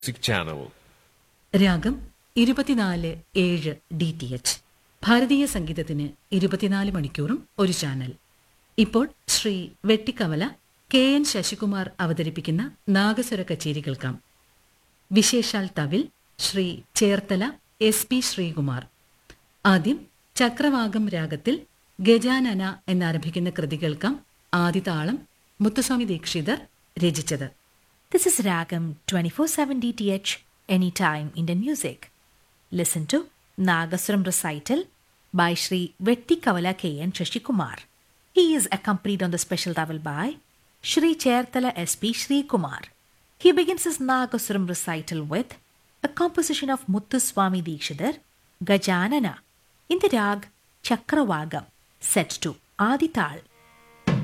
Music Channel. രാഗം ഇരുപത്തിനാല് ഏഴ് ഡി ടി എച്ച് ഭാരതീയ സംഗീതത്തിന് ഇരുപത്തിനാല് മണിക്കൂറും ഒരു ചാനൽ ഇപ്പോൾ ശ്രീ വെട്ടിക്കമല കെ എൻ ശശികുമാർ അവതരിപ്പിക്കുന്ന നാഗസ്വര കച്ചേരി കേൾക്കാം വിശേഷാൽ തവിൽ ശ്രീ ചേർത്തല എസ് പി ശ്രീകുമാർ ആദ്യം ചക്രവാകം രാഗത്തിൽ ഗജാനന എന്നാരംഭിക്കുന്ന കൃതി കേൾക്കാം ആദിതാളം മുത്തുസ്വാമി ദീക്ഷിതർ രചിച്ചത് This is Ragam 24/7 DTH Anytime Indian Music. Listen to Nagaswaram recital by Sri Vetti Kavala K. N. Shashikumar. He is accompanied on the special towel by Sri Chertala S.P. Sri Kumar. He begins his Nagaswaram recital with a composition of Muthuswami Dikshidhar, Gajanana, in the rag Chakravagam, set to Adital.